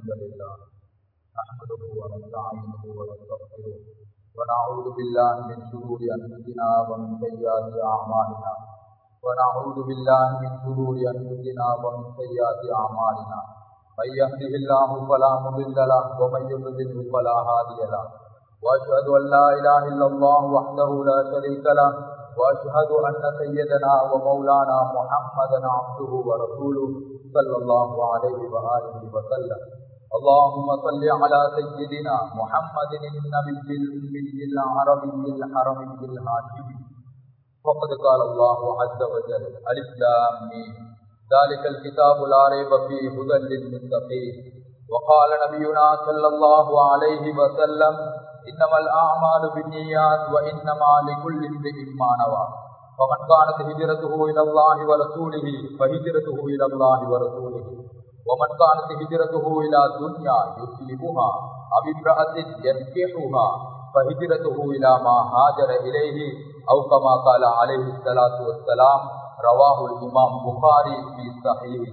الحمد لله نحمده ونستعينه ونستغفره ونعوذ بالله من شرور انفسنا ومن سيئات اعمالنا ونعوذ بالله من شرور انفسنا ومن سيئات اعمالنا من يهده الله فلا مضل له ومن يضلل فلا هادي له واشهد ان لا اله الا الله وحده لا شريك له واشهد ان سيدنا ومولانا محمدا عبده ورسوله صلى الله عليه واله وسلم اللهم صل على سيدنا محمد النبي الامي العربي الحرمي الهاشمي وقد قال الله عز وجل الف لام ميم ذلك الكتاب لا ريب فيه هدى للمتقين وقال نبينا صلى الله عليه وسلم انما الاعمال بالنيات وانما لكل امرئ ما نوى فمن كانت هجرته الى الله ورسوله فهجرته الى الله ورسوله ومن كانت هجرته الى دنيا يصيبها او امراه ينكحها فهجرته الى ما هاجر اليه او كما قال عليه الصلاه والسلام رواه الامام புகாரி في صحيح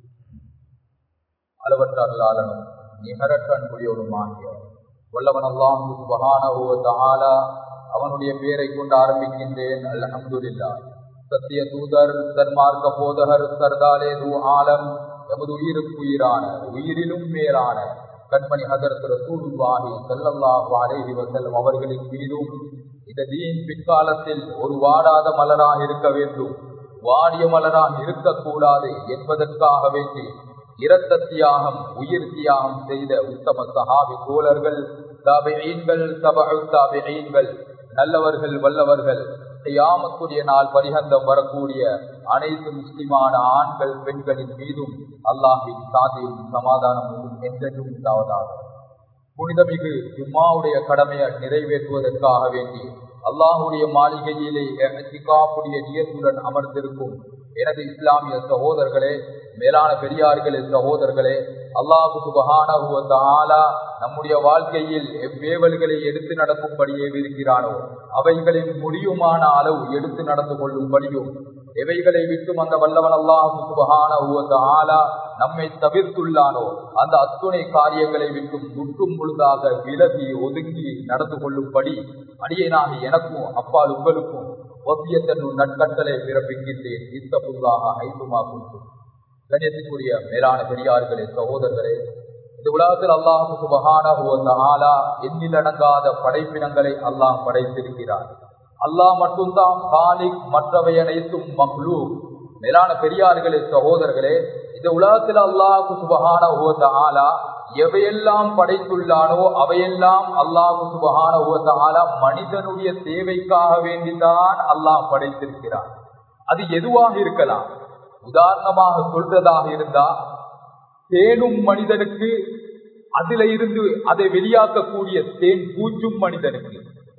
அளவற்ற அருளாளனும் நிகரற்ற அன்புடையவருமாகிய வல்லவன் அல்லாஹு சுபஹானஹு தஆலா அவனுடைய பெயரை கொண்டு ஆரம்பிக்கின்றேன் அல்ஹம்துலில்லாஹ் சத்திய தூதர் சன்மார்க்க போதகர் சர்தாலே தூ ஆலம் எமது உயிருக்கு உயிரான உயிரிலும் மேலான கண்மணி ஹதரத் ரசூலுல்லாஹி ஸல்லல்லாஹு அலைஹி வஸல்லம் அவர்களின் மீதும் இந்த தீன் பிற்காலத்தில் ஒரு வாடாத மலராக இருக்க வேண்டும் வாடிய மலராக இருக்கக்கூடாது என்பதற்காக வேண்டி இரத்த தியாகம் உயிர் தியாகம் செய்த உத்தம சஹாபி தோழர்கள் தாபிகள் தாபிகள் நல்லவர்கள் வல்லவர்கள் செய்யாமக்கூடிய நாள் பரிகந்தம் வரக்கூடிய அனைத்து முஸ்லிமான ஆண்கள் பெண்களின் மீதும் அல்லாஹின் சாதியும் சமாதானமும் என்றென்றும் உண்டாவதாக புனிதமிகு ஜும்மாவுடைய கடமையை நிறைவேற்றுவதற்காக வேண்டி அல்லாஹுடைய மாளிகையிலே சிகாப்புடைய நியத்துடன் அமர்ந்திருக்கும் எனது இஸ்லாமிய சகோதரர்களே மேலான பெரியார்களே சகோதரர்களே அல்லாஹு சுபகானா நம்முடைய வாழ்க்கையில் எவ்வேவல்களை எடுத்து நடக்கும்படியே இருக்கிறானோ அவைகளின் முடியுமான அளவு எடுத்து நடந்து கொள்ளும்படியும் எவைகளை விட்டும் அந்த வல்லவன் அல்லாஹு சுபகானா நம்மை தவிர்த்துள்ளானோ அந்த அத்துணை காரியங்களை விட்டும் முற்றும் முழுதாக விலகி ஒதுங்கி நடந்து கொள்ளும்படி அடியனாக எனக்கும் அப்பால் உங்களுக்கும் ஒத்தியத்தன் நட்கட்டளை பிறப்பிக்கின்றேன் இத்தப்புல்லாக ஐந்துமா கொடுக்கும் கண்ணியத்துக்குரிய மேலான பெரியார்களே சகோதரர்களே இந்த உலகத்தில் அல்லாஹு சுபகான ஆலா எண்ணில் அடங்காத படைப்பினங்களை அல்லாஹ் படைத்திருக்கிறார் அல்லாஹ் மட்டும்தான் காலிக் மற்றவை அனைத்தும் மக்ளூ மேலான பெரியார்களே சகோதரர்களே இந்த உலகத்தில் அல்லாஹு சுபகான ஆலா எவையெல்லாம் படைத்துள்ளானோ அவையெல்லாம் அல்லாஹு சுபகான ஆலா மனிதனுடைய தேவைக்காக வேண்டிதான் அல்லாஹ் படைத்திருக்கிறான் அது எதுவாக இருக்கலாம் உதாரணமாக சொல்றதாக இருந்தா தேனும் மனிதனுக்கு அதுல இருந்து அதை வெளியாக்கக்கூடிய தேன் பூச்சும் மனிதனுக்கு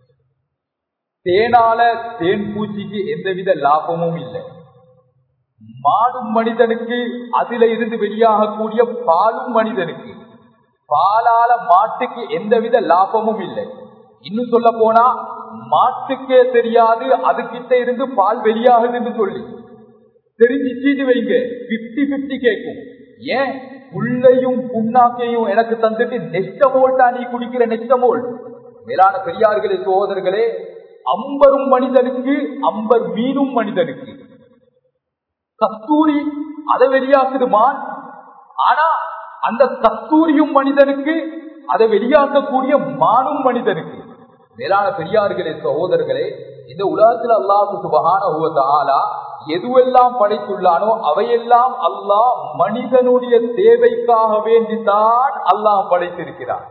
தேனால தேன் பூச்சிக்கு எந்தவித லாபமும் இல்லை மாடும் மனிதனுக்கு அதுல இருந்து வெளியாகக்கூடிய பாலும் மனிதனுக்கு பாலால மாட்டுக்கு எந்தவித லாபமும் இல்லை இன்னும் சொல்ல போனா மாட்டுக்கே தெரியாது அது கிட்ட இருந்து பால் வெளியாகுதுன்னு சொல்லி தெரிஞ்சிச்சு வைங்க பிப்டி பிப்டி கேட்கும் ஏன் புள்ளையும் புண்ணாக்கையும் எனக்கு தந்துட்டு நெஸ்டமோல்டா நீ குடிக்கிற நெஸ்டமோல் மேலான பெரியார்களே சோதர்களே அம்பரும் மனிதனுக்கு அம்பர் மீனும் மனிதனுக்கு கஸ்தூரி அதை வெளியாக்குதுமான் ஆனா அந்த கஸ்தூரியும் மனிதனுக்கு அதை வெளியாக்கக்கூடிய மானும் மனிதனுக்கு மேலான பெரியார்களே சகோதரர்களே இந்த உலகத்தில் அல்லாஹு சுபகான ஆலா எதுவெல்லாம் படைத்துள்ளானோ அவையெல்லாம் அல்லாஹ் மனிதனுடைய தேவைக்காக வேண்டித்தான் அல்லாஹ் படைத்திருக்கிறார்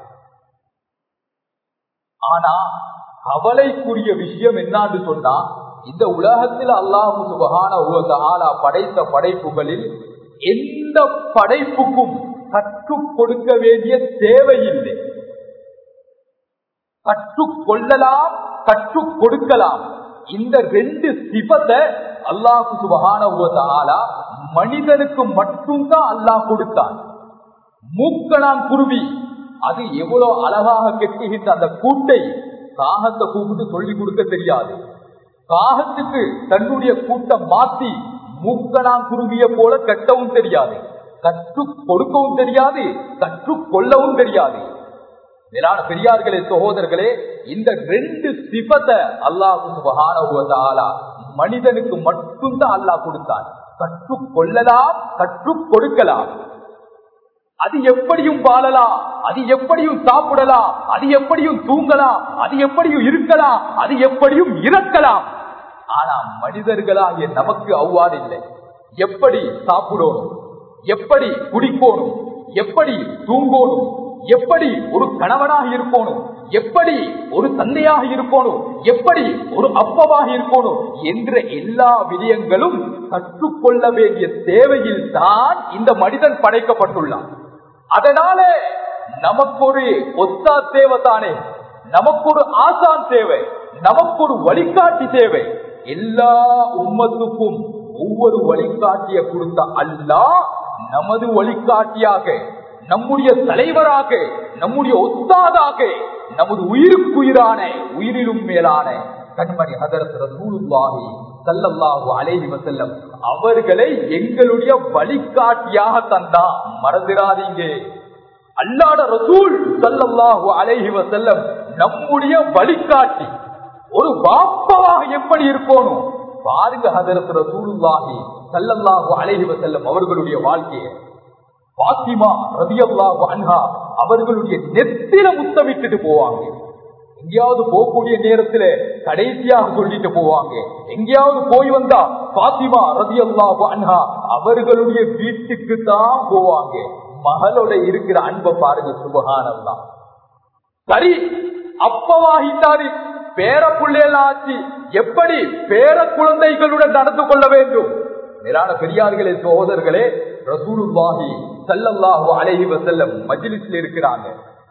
ஆனா கவலைக்குரிய விஷயம் என்னான்னு சொன்னா இந்த உலகத்தில் அல்லாஹு சுபகான ஆலா படைத்த படைப்புகளில் எந்த படைப்புக்கும் கற்றுக் கொடுக்க வேண்டிய தேவையில்லை கற்றுக் கொள்ளலாம் கற்றுக் கொடுக்கலாம் இந்த ரெண்டு சிபத்தை அல்லாஹு சுபகான மனிதனுக்கு மட்டும்தான் அல்லாஹ் கொடுத்தான் மூக்கணான் குருவி அது எவ்வளவு அழகாக கெட்டுகின்ற அந்த கூட்டை காகத்தை கூப்பிட்டு சொல்லி கொடுக்க தெரியாது காகத்துக்கு தன்னுடைய கூட்டம் மாத்தி மூக்கணான் குருவிய போல கட்டவும் தெரியாது கற்று கொடுக்கவும் தெரியாது கற்றுக் கற்றுக்கொள்ளவும் தெரியாது மேலான பெரியார்களே சகோதரர்களே இந்த ரெண்டு சிபத்தை அல்லாஹு சுபஹான மனிதனுக்கு மட்டும்தான் அல்லாஹ் கொடுத்தான் கற்றுக்கொள்ளலாம் கற்றுக் கொடுக்கலாம் அது எப்படியும் வாழலாம் அது எப்படியும் சாப்பிடலாம் அது எப்படியும் தூங்கலாம் அது எப்படியும் இருக்கலாம் அது எப்படியும் இறக்கலாம் ஆனா மனிதர்களாகிய நமக்கு அவ்வாறு இல்லை எப்படி சாப்பிடணும் எப்படி குடிக்கணும் எப்படி தூங்கணும் எப்படி ஒரு கணவனாக இருக்கணும் எப்படி ஒரு தந்தையாக இருக்கணும் எப்படி ஒரு அப்பவாக இருக்கணும் என்ற எல்லா விடயங்களும் கற்றுக்கொள்ள வேண்டிய தேவையில் தான் இந்த மனிதன் படைக்கப்பட்டுள்ளான் அதனால நமக்கு ஒரு ஒத்தா தேவை தானே நமக்கு ஒரு ஆசான் தேவை நமக்கு ஒரு வழிகாட்டி தேவை எல்லா உம்மத்துக்கும் ஒவ்வொரு வழிகாட்டிய கொடுத்த அல்லா நமது வழிகாட்டியாக நம்முடைய தலைவராக நம்முடைய ஒத்தாதாக நமது உயிருக்குயிரான உயிரிலும் மேலான கண்மணி ஹதரத் ரசூலுல்லாஹி சல்லல்லாஹு அலைஹி வஸல்லம் அவர்களை எங்களுடைய வழிகாட்டியாக தந்தா மறந்துடாதீங்க அல்லாட ரசூல் சல்லல்லாஹு அலைஹி வஸல்லம் நம்முடைய வழிகாட்டி ஒரு பாப்பாவாக எப்படி இருக்கணும் பாருங்க ஹதரத் ரசூலுல்லாஹி சல்லல்லாஹு அலைஹி வஸல்லம் அவர்களுடைய வாழ்க்கையை பாத்திமா ரதியல்லாஹு அன்ஹா அவர்களுடைய நெத்தில முத்தமிட்டுட்டு போவாங்க எங்கேயாவது போகக்கூடிய நேரத்துல கடைசியாக சொல்லிட்டு போவாங்க எங்கேயாவது போய் வந்தா பாத்திமா ரதியல்லாஹு அன்ஹா அவர்களுடைய வீட்டுக்கு தான் போவாங்க மகளோட இருக்கிற அன்பை பாருங்க சுபகானந்தான் சரி அப்பவாகிட்டாரு பேர பிள்ளையெல்லாம் ஆச்சு எப்படி பேர குழந்தைகளுடன் நடந்து கொள்ள வேண்டும் மேலான பெரியார்களே சகோதரர்களே ரசூலுல்லாஹி சல்லல்லாஹு அலைஹி வஸல்லம் மஜ்லிஸ்ல இருக்கிறாங்க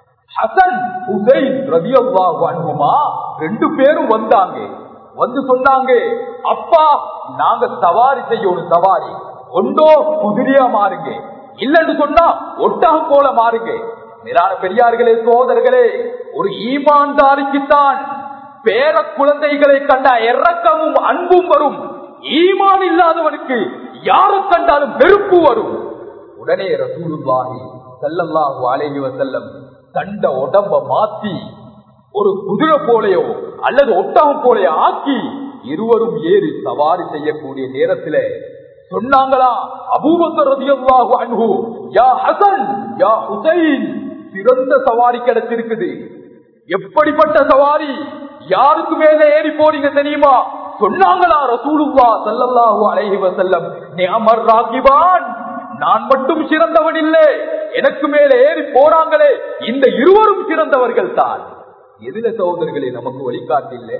ஹசன் ஹுசைன் ரலியல்லாஹு அன்ஹுமா ரெண்டு பேரும் வந்தாங்க வந்து சொன்னாங்க அப்பா நாங்க சவாரி செய்யணும் சவாரி ஒன்றோ குதிரையா மாறுங்க இல்லன்னு சொன்னா ஒட்டகம் போல மாறுங்க மேலான பெரியார்களே சோதர்களே ஒரு ஈமான்தாரிக்குத்தான் பேர குழந்தைகளை கண்ட இறக்கமும் அன்பும் வரும் ஈமான் இல்லாதவனுக்கு யாரை கண்டாலும் வெறுப்பு வரும் உடனே ரசூலுல்லாஹி ஸல்லல்லாஹு அலைஹி வஸல்லம் கண்ட உடம்ப மாத்தி ஒரு குதிரை போலையோ அல்லது ஒட்டகம் போலையோ ஆக்கி இருவரும் ஏறி சவாரி செய்யக்கூடிய நேரத்துல சொன்னாங்களா அபூபக்கர் ரலியல்லாஹு அன்ஹு யா ஹசன் யா ஹுசைன் சிறந்த சவாரி கிடைச்சிருக்குது எப்படிப்பட்ட சவாரி யாருக்கு மேல ஏறி போறீங்க தெரியுமா சொன்னாங்களா ரசூலுல்லா ஸல்லல்லாஹு அலைஹி வஸல்லம் நிஅமர் ராகிபான் நான் மட்டும் சிறந்தவன் இல்லை எனக்கு மேல ஏறி போறாங்களே இந்த இருவரும் சிறந்தவர்கள் தான் எதுல சகோதரர்களே நமக்கு வழிகாட்டு இல்லை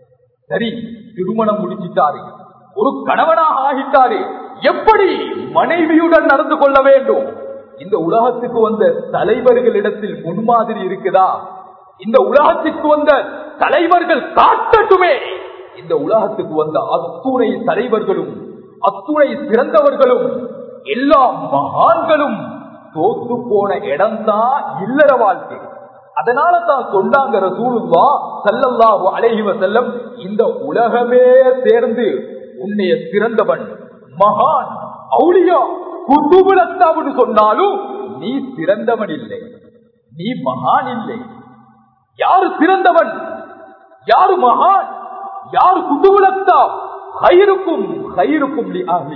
சரி திருமணம் முடிச்சிட்டாரு ஒரு கணவனாக ஆகிட்டாரு எப்படி மனைவியுடன் நடந்து கொள்ள வேண்டும் இந்த உலகத்துக்கு வந்த தலைவர்களிடத்தில் முன்மாதிரி இருக்குதா இந்த உலகத்துக்கு வந்த தலைவர்கள் காட்டட்டுமே இந்த உலகத்துக்கு வந்த அத்துணை தலைவர்களும் அத்துணை சிறந்தவர்களும் எல்லா மகான்களும் தோத்து போன இடம்தான் இல்லற வாழ்க்கை அதனால தான் சொன்னாங்க ரசூலுல்லா ஸல்லல்லாஹு அலைஹி வஸல்லம் இந்த உலகமே சேர்ந்து உன்னைய சிறந்தவன் மகான் அவுளியா குதுபுலத்தாவுன்னு சொன்னாலும் நீ சிறந்தவன் இல்லை நீ மகான் இல்லை யாரு சிறந்தவன் யாரு மகான் யாரு குதுபுலத்தா கயிறுக்கும் கயிறுக்கும்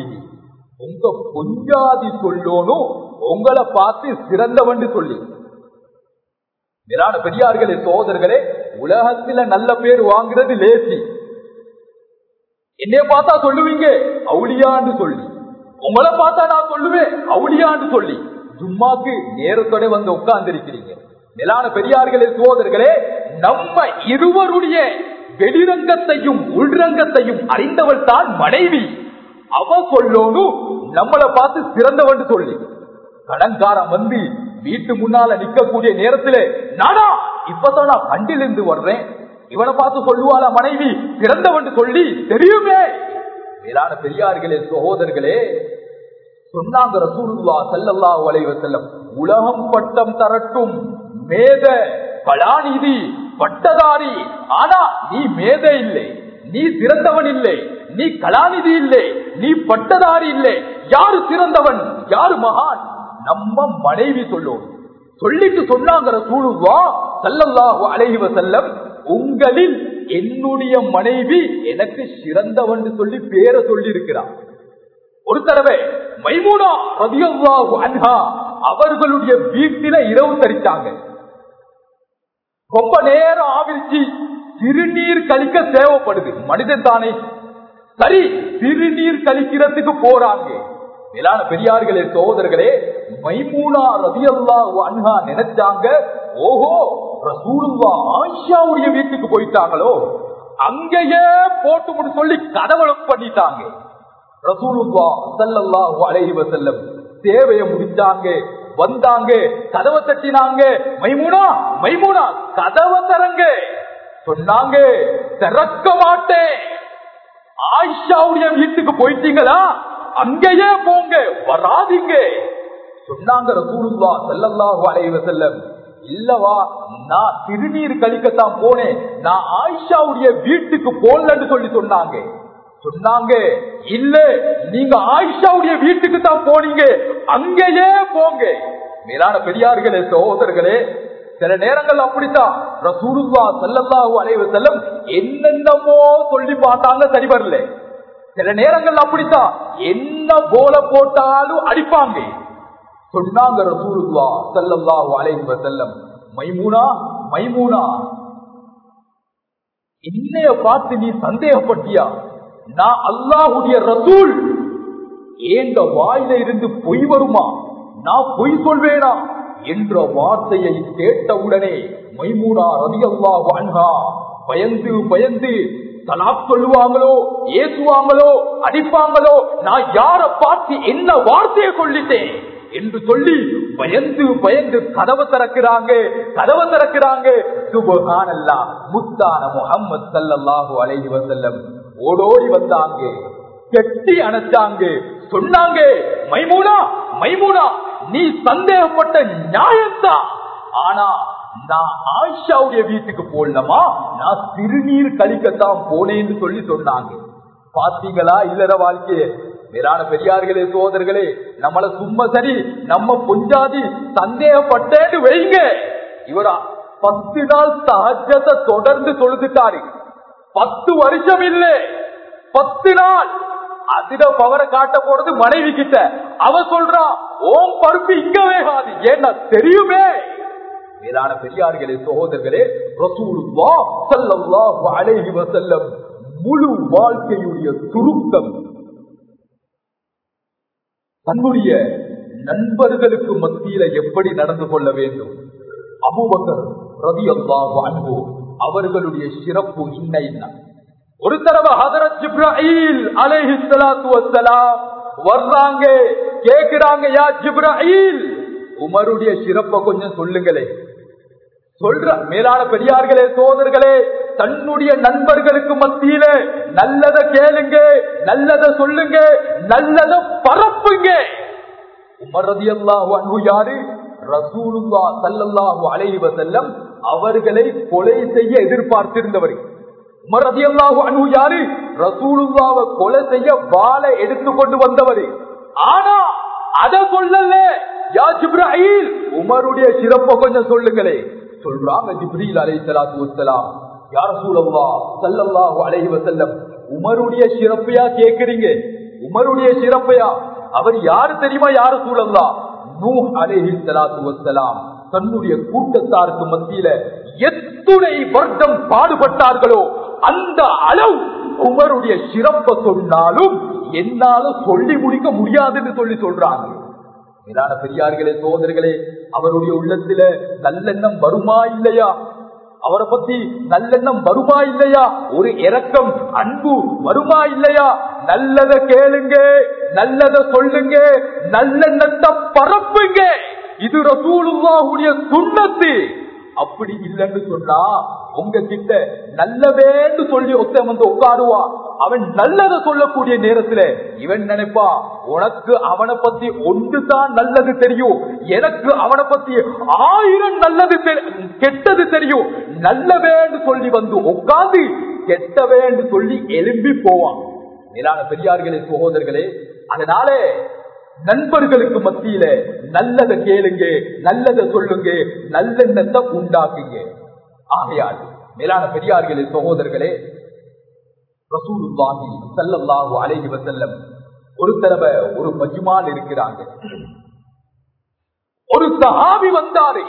உங்க பொஞ்சாதி சொல்லோனும் உங்களை பார்த்து சிறந்தவன் சொல்லி மேலான பெரியார்களே சோதர்களே உலகத்துல நல்ல பேர் வாங்குறது லேசி என்னைய பார்த்தா சொல்லுவீங்க அவுளியான்னு சொல்லி உங்களை பார்த்தா நான் சொல்லுவேன் அவுளியான்னு சொல்லி ஜும்மாக்கு நேரத்தோட வந்து உட்கார்ந்து இருக்கிறீங்க மேலான பெரியார்களே சோதர்களே நம்ம இருவருடைய வெளிரங்கத்தையும் உள்ரங்கத்தையும் அறிந்தவள் தான் மனைவி அவ சொல்லணும் நம்மளை பார்த்து சிறந்தவன் சொல்லி கடன்காரன் வந்து வீட்டு முன்னால நிக்கக்கூடிய நேரத்துல நானா இப்பதான் நான் கண்டிலிருந்து வர்றேன் இவனை பார்த்து சொல்லுவாளா மனைவி சிறந்தவன் சொல்லி தெரியுமே மேலான பெரியார்களே சகோதரர்களே சொன்னாங்க ரசூலுல்லா ஸல்லல்லாஹு அலைஹி வஸல்லம் உலகம் பட்டம் தரட்டும் மேத கலாநிதி பட்டதாரி ஆனா நீ மேத இல்லை நீ சிறந்தவன் இல்லை நீ கலாநிதி இல்லை நீ பட்டதாரி இல்லை யாரு சிறந்தவன் யாரு மகான் நம்ம மனைவி சொல்லும் சொல்லிட்டு சொன்னாங்க ரசூலுவா சல்லல்லாஹு அலைஹி வஸல்லம் உங்களில் என்னுடைய மனைவி எனக்கு சிறந்தவன் சொல்லி பேரை சொல்லி இருக்கிறார் ஒரு தடவை மைமூனா ரதியல்லாஹு அன்ஹா அவர்களுடைய வீட்டில இரவு தரித்தாங்க ரொம்ப நேரம் ஆவிரிச்சு சிறுநீர் கழிக்க தேவைப்படுது மனிதன் தானே சரி சிறுநீர் கழிக்கிறதுக்கு போறாங்க மேலான பெரியார்களே சகோதரர்களே மைமூனா ரதியல்லா அன்ஹா நினைச்சாங்க ஓஹோ ரசூலுல்லா ஆயிஷாவுடைய வீட்டுக்கு போயிட்டாங்களோ அங்கேயே போட்டு முடி சொல்லி கதவளை பண்ணிட்டாங்க ரசூலுல்லா ஸல்லல்லாஹு அலைஹி வஸல்லம் தேவையை முடிச்சாங்க வந்தாங்க கதவை தட்டினாங்க மைமூனா மைமூனா கதவை தரங்க சொன்னாங்க திறக்க மாட்டேன் ஆயிஷாவுடைய வீட்டுக்கு போயிட்டீங்களா அங்கேயே போங்க வராதீங்க சொன்னாங்க ரசூலுல்லா ஸல்லல்லாஹு அலைஹி வஸல்லம் இல்லவா நான் திருநீர் கழிக்கத்தான் போனேன் நான் ஆயிஷாவுடைய வீட்டுக்கு போலன்னு சொல்லி சொன்னாங்க சொன்னாங்க இல்ல நீங்க ஆயிஷாவுடைய வீட்டுக்கு தான் போனீங்க அங்கேயே போங்க மேலான பெரியார்களே சகோதரர்களே சில நேரங்கள் அப்படித்தான் ரசூலுல்லா ஸல்லல்லாஹு அலைஹி வஸல்லம் என்னென்னமோ சொல்லி பார்த்தாங்க சரி வரல சில நேரங்கள் அப்படித்தான் என்ன போல போட்டாலும் அடிப்பாங்க சொன்னாங்க ரசூலுல்லா ஸல்லல்லாஹு அலைஹி வஸல்லம் மைமூனா மைமூனா என்னைய பார்த்து நீ சந்தேகப்பட்டியா நான் அல்லாஹுடைய ரசூல் ஏந்த வாயில இருந்து பொய் வருமா நான் பொய் சொல்வேனா என்ற வார்த்தையை கேட்டவுடனே மைமூனா ரதி அல்லாஹ் அன்ஹா பயந்து பயந்து தலாப் சொல்லுவாங்களோ ஏசுவாங்களோ அடிப்பாங்களோ நான் யார பார்த்து என்ன வார்த்தையை சொல்லிட்டேன் என்று சொல்லி பயந்து பயந்து கதவை திறக்கிறாங்க கதவை திறக்கிறாங்க சுபஹானல்லா முத்தான முகம்மது சல்லல்லாஹு அலைஹி வஸல்லம் ஓடோடி வந்தாங்க கெட்டி அணைச்சாங்க சொன்னாங்க மைமூனா மைமூனா நீ சந்தேகப்பட்ட நியாயம்தான் ஆனா நான் ஆயிஷாவுடைய வீட்டுக்கு போடலமா நான் சிறுநீர் கழிக்கத்தான் போனேன்னு சொல்லி சொன்னாங்க பாத்தீங்களா இல்லற வாழ்க்கைய மேலான பெரியார்களே சோதர்களே நம்மள சும்மா சரி நம்ம பொஞ்சாதி சந்தேகப்பட்டேன்னு வைங்க இவரா பத்து நாள் சஹஜத்தை தொடர்ந்து தொழுதுட்டாரு பத்து வருஷம் இல்லை பத்து நாள் அதிர பவரை காட்ட போறது மனைவி கிட்ட அவ சொல்றா ஓம் பருப்பு இங்க வேகாது ஏன்னா தெரியுமே மேலான பெரியார்களே சகோதரர்களே ரசூலுல்லா ஸல்லல்லாஹு அலைஹி வஸல்லம் முழு வாழ்க்கையுடைய சுருக்கம் தன்னுடைய நண்பர்களுக்கு மத்தியில எப்படி நடந்து கொள்ள வேண்டும் அபூபக்கர் ரதி அல்லாஹு அன்பு அவர்களுடைய சிறப்பு இன்ன என்ன ஒரு தடவை ஹதரத் ஜிப்ராஹில் அலைஹி ஸலாத்து வஸ்ஸலாம் வர்றாங்க கேக்குறாங்க யா ஜிப்ராஹில் உமருடைய சிறப்பை கொஞ்சம் சொல்லுங்களே சொல்ற மேலான பெரியார்களே சோதர்களே தன்னுடைய நண்பர்களுக்கு மத்தியில நல்லத கேளுங்க நல்லத சொல்லுங்க நல்லத பரப்புங்க உமர் ரதியல்லாஹு அன்ஹு யாரு ரசூலுல்லா ஸல்லல்லாஹு அலைஹி வஸல்லம் அவர்களை கொலை செய்ய எதிர்பார்த்திருந்தவர் உமர் ரதியல்லாஹு அன்ஹு யாரு ரசூலுல்லாவை கொலை செய்ய வாளை எடுத்து கொண்டு வந்தவர் ஆனா அத சொல்லல யா ஜிப்ராஹில் உமருடைய சிறப்பை கொஞ்சம் சொல்லுங்களே சொல்றாங்க ஜிப்ரீல் அலைஹிஸ்ஸலாத்து வஸ்ஸலாம் யா ரசூலல்லாஹ் ஸல்லல்லாஹு அலைஹி வஸல்லம் உமருடைய சிறப்பையா கேக்குறீங்க உமருடைய சிறப்பையா அவர் யாரு தெரியுமா யாரு சூழல்லா நூ அலேஹி சலாத்து வசலாம் தன்னுடைய கூட்டத்தாருக்கு மத்தியில எத்துணை வருடம் பாடுபட்டார்களோ அந்த அளவு உமருடைய சிறப்பை சொன்னாலும் என்னால சொல்லி முடிக்க முடியாதுன்னு சொல்லி சொல்றாங்க மேலான பெரியார்களே சோதர்களே அவருடைய உள்ளத்துல நல்லெண்ணம் வருமா இல்லையா அவரை பத்தி நல்லெண்ணம் வருமா இல்லையா ஒரு இரக்கம் அன்பு வருமா இல்லையா நல்லத கேளுங்க நல்லத சொல்லுங்க நல்லெண்ணத்தை பரப்புங்க இது ரசூலுல்லாஹுடைய சுண்ணத்து அப்படி இல்லைன்னு சொன்னா உங்க கிட்ட நல்லவேன்னு சொல்லி ஒத்த வந்து உட்காருவா அவன் நல்லத சொல்லக்கூடிய நேரத்துல இவன் நினைப்பா உனக்கு அவனை பத்தி ஒன்று தான் நல்லது தெரியும் எனக்கு அவனை பத்தி ஆயிரம் நல்லது கெட்டது தெரியும் நல்லவேன்னு சொல்லி வந்து உட்கார்ந்து கெட்டவேன்னு சொல்லி எலும்பி போவான் மேலான பெரியார்களே சகோதரர்களே அதனால நண்பர்களுக்கு மத்தியில நல்லதை கேளுங்க நல்லதை சொல்லுங்க நல்லெண்ணத்தை உண்டாக்குங்க ஆகையால் மேலான பெரியார்களே சகோதரர்களே ரசூலுல்லாஹி ஸல்லல்லாஹு அலைஹி வஸல்லம் ஒரு தடவை ஒரு மஜ்மால் இருக்கிறாங்க ஒரு சஹாபி வந்தாரு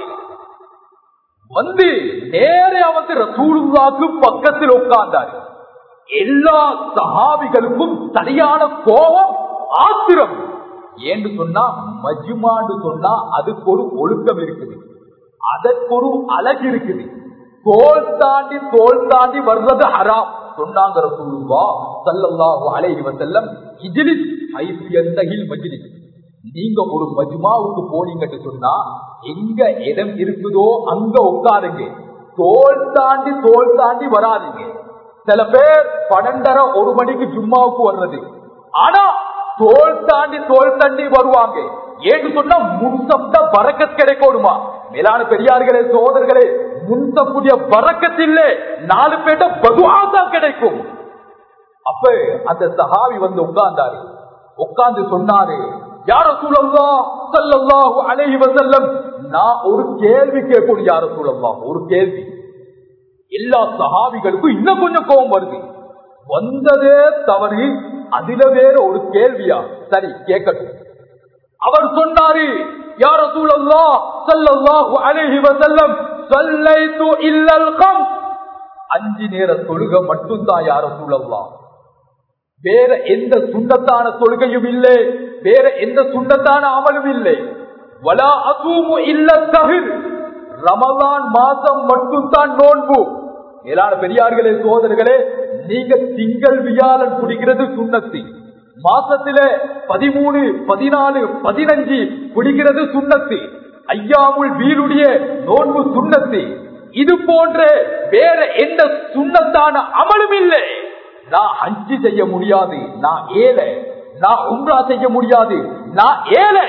வந்து நேரே வந்து ரசூலுல்லாக்கு பக்கத்தில் உட்கார்ந்தாரு எல்லா சஹாபிகளுக்கும் சரியான கோபம் ஆத்திரம் ஏன்னு சொன்னா மஜ்மான்னு சொன்னா அதுக்கு ஒரு ஒழுக்கம் இருக்குது அதற்கு ஒரு அழகு இருக்குது தோல் தாண்டி தோல் தாண்டி வர்றது ஹராம் சொன்னாங்க ரசூலுல்லா ஸல்லல்லாஹு அலைஹி வஸல்லம் இஜ்லிஸ் ஹைஸ் யந்தஹில் மஜ்லிஸ் நீங்க ஒரு மஜ்மாவுக்கு போனீங்கன்னு சொன்னா எங்க இடம் இருக்குதோ அங்க உட்காருங்க தோல் தாண்டி தோல் தாண்டி வராதீங்க சில பேர் பன்னெண்டரை ஒரு மணிக்கு ஜும்மாவுக்கு வர்றது ஆனா தோல் தாண்டி தோல் தாண்டி வருவாங்க ஏன்னு சொன்னா முன்சப்த பறக்கத் கிடைக்கணுமா மேலான பெரியார்களே சோதர்களே முன்சப்புடைய பறக்கத்தில்லே நாலு பேட்ட பதுவா தான் கிடைக்கும் அப்ப அந்த சஹாவி வந்து உட்கார்ந்தாரு உட்கார்ந்து சொன்னாரு யார சூழல்லா சல்லல்லாஹு அலைஹி வஸல்லம் நான் ஒரு கேள்வி கேட்கணும் யார சூழல்லா ஒரு கேள்வி எல்லா சஹாபிகளுக்கும் இன்னும் கொஞ்சம் கோபம் வருது வந்ததே தவறு அதுல வேற ஒரு கேள்வியா சரி கேட்கட்டும் அவர் சொன்னாரு யார சூழல்லா சல்லல்லாஹு அலைஹி வஸல்லம் சல்லைத்து இல்லல் கம் அஞ்சு நேர தொழுக மட்டும்தான் யார சூழல்லா வேற எந்த சுண்ணத்தான தொழுகையும் இல்லை வேற எந்த சுண்ணத்தான அமலும் இல்லை வலா அசூமு இல்ல தகிர் ரமலான் மாசம் மட்டும்தான் நோன்பு மேலான பெரியார்களே சோதர்களே நீங்க திங்கள் வியாழன் குடிக்கிறது சுண்ணத்தி மாசத்தில பதிமூணு பதினாலு பதினஞ்சு குடிக்கிறது சுண்ணத்தி ஐயாமுல் வீருடைய நோன்பு சுண்ணத்தி இது போன்ற வேற எந்த சுண்ணத்தான அமலும் இல்லை நான் அஞ்சு செய்ய முடியாது நான் ஏழை நான் உம்ரா செய்ய முடியாது நான் ஏழை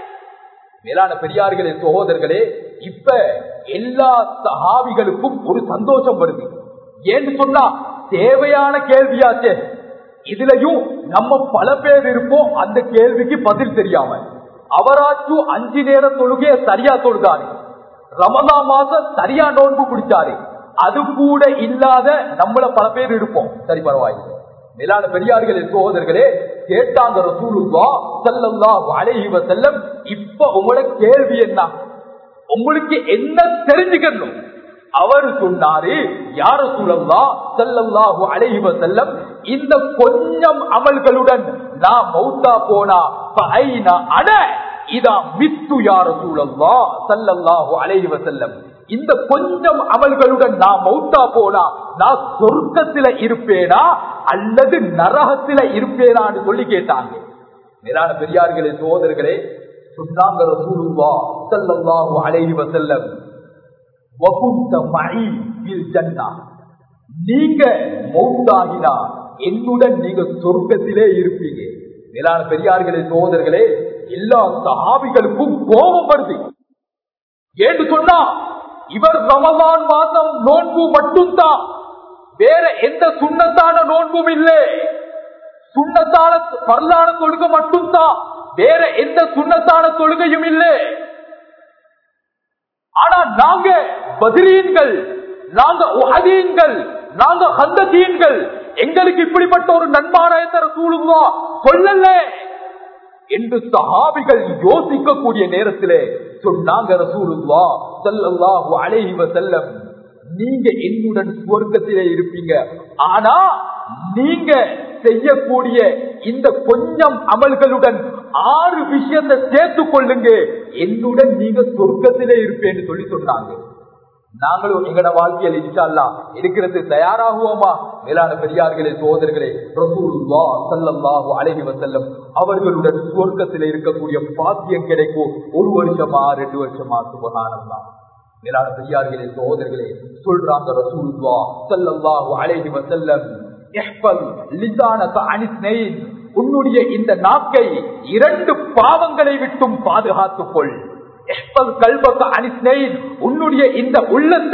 மேலான பெரியார்களே சகோதரர்களே இப்ப எல்லா சஹாபிகளுக்கும் ஒரு சந்தோஷம் வருது ஏன்னு சொன்னா தேவையான கேள்வியாச்சே இதுலயும் நம்ம பல பேர் இருப்போம் அந்த கேள்விக்கு பதில் தெரியாம அவராச்சும் அஞ்சு நேர தொழுகைய சரியா தொழுதாரு ரமதா மாசம் சரியா நோன்பு குடிச்சாரு அது கூட இல்லாத நம்மள பல பேர் இருப்போம் சரி பரவாயில்லை மேலான பெரியார்களே சகோதரர்களே கேட்டாங்க ரசூலுல்லா ஸல்லல்லாஹு அலைஹி வஸல்லம் இப்ப உங்களோட கேள்வி என்ன உங்களுக்கு என்ன தெரிஞ்சுக்கணும் அவர் சொன்னாரு யார சூழல்லா ஸல்லல்லாஹு அலைஹி வஸல்லம் இந்த கொஞ்சம் அமல்களுடன் நான் மௌத்தா போனா ஃபஐனா அன இதா மித்து யார சூழல்லா ஸல்லல்லாஹு அலைஹி வஸல்லம் இந்த கொஞ்சம் அமல்களுடன் நான் மௌத்தா போனா நான் சொர்க்கத்தில இருப்பேனா அல்லது நரகத்தில இருப்பேனான்னு சொல்லி கேட்டாங்க மேலான பெரியார்களே சோதர்களே சொன்னாங்க ரசூலுல்லா ஸல்லல்லாஹு அலைஹி வஸல்லம் வகுந்த மழை ஜன்னா நீங்க மௌத்தாகினா என்னுடன் நீங்க சொர்க்கத்திலே இருப்பீங்க மேலான பெரியார்களே சோதர்களே எல்லா சஹாபிகளுக்கும் கோபம் வருது ஏன்னு சொன்னா இவர் ரமலான் மாதம் நோன்பு மட்டும்தான் வேற எந்த சுண்ணத்தான நோன்பும் இல்லை சுண்ணத்தான பரலான தொழுகை மட்டும்தான் வேற எந்த சுண்ணத்தான தொழுகையும் இல்லை ஆனா நாங்க பதிலீன்கள் நாங்க உஹதீன்கள் நாங்க ஹந்ததீன்கள் எங்களுக்கு இப்படிப்பட்ட ஒரு நன்மாராயத்தர சூழுவா சொல்லல என்று சஹாபிகள் யோசிக்கக்கூடிய நேரத்திலே சொன்னாங்க ரசூலுல்லா ஸல்லல்லாஹு அலைஹி வஸல்லம் நீங்க என்னுடன் சுவர்க்கத்திலே இருப்பீங்க ஆனா நீங்க செய்யக்கூடிய இந்த கொஞ்சம் அமல்களுடன் ஆறு விஷயத்தை சேர்த்துக் கொள்ளுங்க என்னுடன் நீங்க சொர்க்கத்திலே இருப்பேன்னு சொல்லி சொன்னாங்க நாங்களும் எங்கட வாழ்க்கையில் இன்ஷால்லா இருக்கிறது தயாராகுவோமா மேலான பெரியார்களே சோதர்களே ரசூலுல்லா ஸல்லல்லாஹு அலைஹி வஸல்லம் அவர்களுடன் சுவர்க்கத்தில் இருக்கக்கூடிய பாக்கியம் கிடைக்கும் ஒரு வருஷமா ரெண்டு வருஷமா சுபஹானல்லாஹ் மேலான பெரியார்களே சோதர்களே சொல்றாங்க ரசூலுல்லா ஸல்லல்லாஹு அலைஹி வஸல்லம் இஹ்ஃபல் லிசானக அனிஸ்னைன் உன்னுடைய இந்த நாக்கை இரண்டு பாவங்களை விட்டும் பாதுகாத்துக் கொள் உன்னுடைய இந்த உள்ளத்தை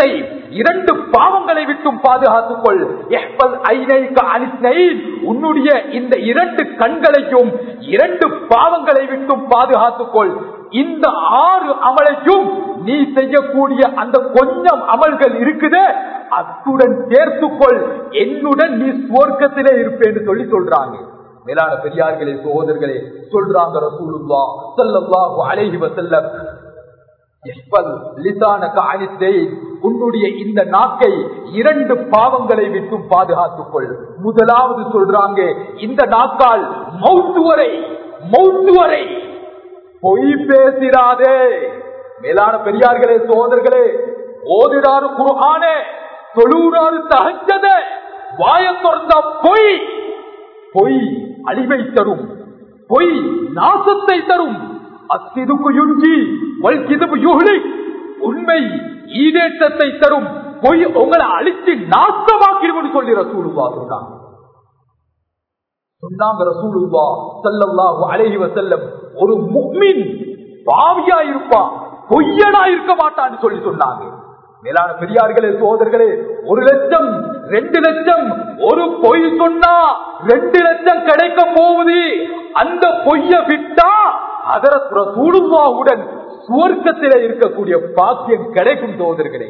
இரண்டு பாவங்களை விட்டும் பாதுகாத்துக் கொள் எஹ்பல் ஐனைக அனிஸ்னைன். உன்னுடைய இந்த இரண்டு கண்களையும் இரண்டு பாவங்களை விட்டும் பாதுகாத்துக் கொள் இந்த ஆறு அமலையும் நீ செய்யக்கூடிய அந்த கொஞ்சம் அமல்கள் இருக்குதே அத்துடன் சேர்த்துக்கொள் என்னுடன் நீ சுவர்க்கத்திலே இருப்பேன்னு சொல்லி சொல்றாங்க மேலான பெரியார்களே சகோதரர்களே சொல்றாங்க ரசூலுல்லா ஸல்லல்லாஹு அலைஹி வஸல்லம் இஹ்பல் லிசானக அனிஸ்தைன். உன்னுடைய இந்த நாக்கை இரண்டு பாவங்களை விட்டும் பாதுகாத்துக் கொள் முதலாவது சொல்றாங்க இந்த நாக்கால் மௌத்து வரை மௌத்து வரை பொய் பேசிராதே மேலான பெரியார்களே சோதர்களே ஓதிடாரு குருஹானே தொழுறாரு தகஞ்சத வாய திறந்த பொய் பொய் அழிவை தரும் பொய் நாசத்தை தரும் அத்திதுக்கு யுஞ்சி வல்கிதுப்பு யுகலி உண்மை ஈடேற்றத்தை தரும் பொய் உங்களை அழித்து நாசமாக்கிடும்னு சொல்லி ரசூலுவா சொன்னாங்க சொன்னாங்க ரசூலுல்லா ஸல்லல்லாஹு அலைஹி வஸல்லம் ஒரு முஃமின் பாவியா இருப்பான் பொய்யனா இருக்க மாட்டான்னு சொல்லி சொன்னாங்க மேலான பெரியார்களே சோதர்களே ஒரு லட்சம் ரெண்டு லட்சம் ஒரு பொய் சொன்னா ரெண்டு லட்சம் கிடைக்க போகுது அந்த பொய்ய விட்டா அதற்கு ரசூலுல்லாவுடன் சுவர்க்கத்திலே இருக்கக்கூடிய பாக்கியம் கிடைக்கும் சோதர்களே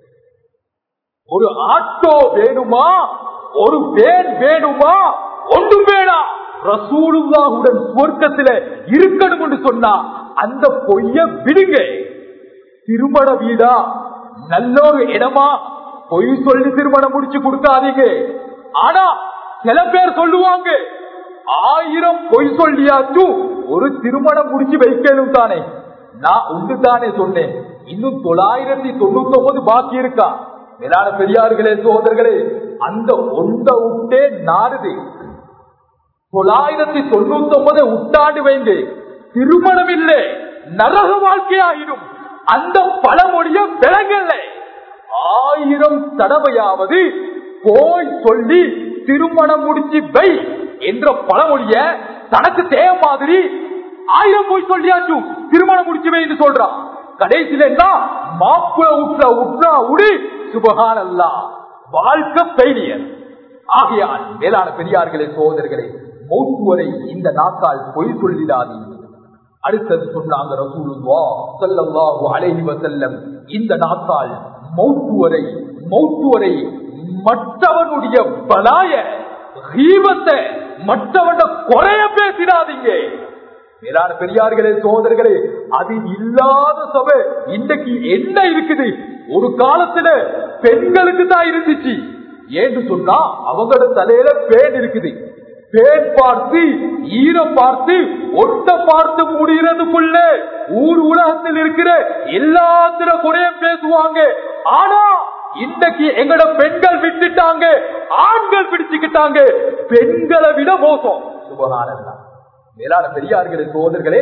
ஒரு ஆட்டோ வேணுமா ஒரு வேன் வேணுமா ஒன்றும் வேணாம் ரசூலுல்லாஹுடன் சுவர்க்கத்தில இருக்கணும் என்று சொன்னா அந்த பொய்ய விடுங்க திருமண வீடா நல்ல ஒரு இடமா பொய் சொல்லி திருமணம் முடிச்சு கொடுக்காதீங்க ஆனா சில பேர் சொல்லுவாங்க ஆயிரம் பொய் சொல்லியாச்சும் ஒரு திருமணம் முடிச்சு வைக்கணும் தானே நான் உண்டு தானே சொன்னேன் இன்னும் தொள்ளாயிரத்தி தொண்ணூத்தி ஒன்பது பாக்கி இருக்கா மேலான பெரியார்களே சோதர்களே அந்த ஒன்ற விட்டே நாடுது தொள்ளாயிரத்தி தொண்ணூத்தி ஒன்பதை உட்டாண்டு வைங்க திருமணம் இல்லை நரக வாழ்க்கையாயிடும் அந்த பழமொழிய விலங்கல்ல ஆயிரம் தடவையாவது போய் சொல்லி திருமணம் முடிச்சு வை என்ற பழமொழிய தனக்கு தேவை மாதிரி ஆயிரம் போய் சொல்லியாச்சும் திருமணம் முடிச்சு வை என்று சொல்றான் கடைசியில என்ன மாப்பிள உற்ற உற்றா உடி சுபகான் அல்லா வாழ்க்கை பெயிலியர் ஆகையால் மேலான பெரியார்களே சோதர்களே மௌத்து வரை இந்த நாக்கால் பொய் சொல்லிடாதீங்க அடுத்தது சொன்னாங்க ரசூலுல்லா ஸல்லல்லாஹு அலைஹி வஸல்லம் இந்த நாக்கால் மௌத்து வரை மௌத்து வரை மற்றவனுடைய பலாய ஹீபத்தை மற்றவன குறைய பேசிடாதீங்க மேலான பெரியார்களே சோதர்களே அது இல்லாத சபை இன்றைக்கு என்ன இருக்குது ஒரு காலத்துல பெண்களுக்கு தான் இருந்துச்சு ஏன்னு சொன்னா அவங்களோட தலையில பேன் இருக்குது பேன் பார்த்து ஈரம் பார்த்து ஒட்ட பார்த்து முடிகிறதுக்குள்ள ஊர் உலகத்தில் இருக்கிற எல்லாத்தில குறையும் பேசுவாங்க ஆனா இன்றைக்கு எங்கட பெண்கள் விட்டுட்டாங்க ஆண்கள் பிடிச்சுக்கிட்டாங்க பெண்களை விட மோசம் சுபகானந்தான் மேலான பெரியார்களே சோதர்களே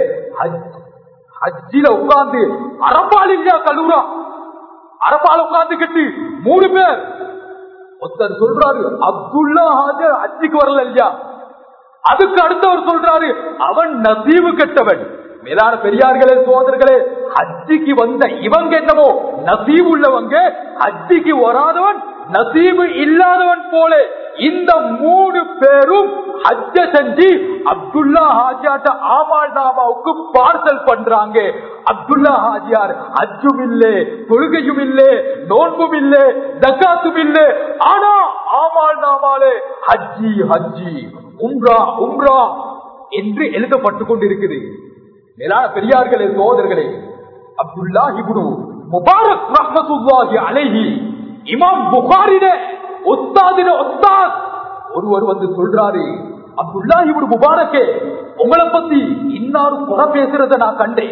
ஹஜ்ஜில உட்கார்ந்து அரப்பால் இல்லையா கல்லூரா அரப்பால் உட்கார்ந்துக்கிட்டு மூணு பேர் ஒருத்தர் சொல்றாரு அப்துல்லா ஹாஜர் ஹஜ்ஜிக்கு வரல இல்லையா அதுக்கு அடுத்தவர் சொல்றாரு அவன் நசீவு கெட்டவன் மேலான பெரியார்களே சோதர்களே ஹஜ்ஜிக்கு வந்த இவங்க என்னமோ நசீவு உள்ளவங்க ஹஜ்ஜிக்கு வராதவன் நசீபு இல்லாதவன் போல இந்த மூணு பேரும் ஹஜ்ஜ செஞ்சு அப்துல்லா ஹாஜியாட்ட ஆமால் நாமாவுக்கு பார்சல் பண்றாங்க அப்துல்லா ஹாஜியார் ஹஜ்ஜும் இல்லே தொழுகையும் இல்லே நோன்பும் இல்லே தக்காத்தும் இல்லே ஆனா ஆமால் நாமாலே ஹஜ்ஜி ஹஜ்ஜி உம்ரா உம்ரா என்று எழுதப்பட்டு கொண்டிருக்குது மேலான பெரியார்களே சோதர்களே அப்துல்லா இப்னு முபாரக் ரஹ்மத்துல்லாஹி அலைஹி இமாம் புகாரிட ஒத்தாதின ஒத்தாத் ஒருவர் வந்து சொல்றாரு அப்துல்லா இப்னு முபாரக்கே உங்களை பத்தி இன்னாரு குறை பேசுறத நான் கண்டேன்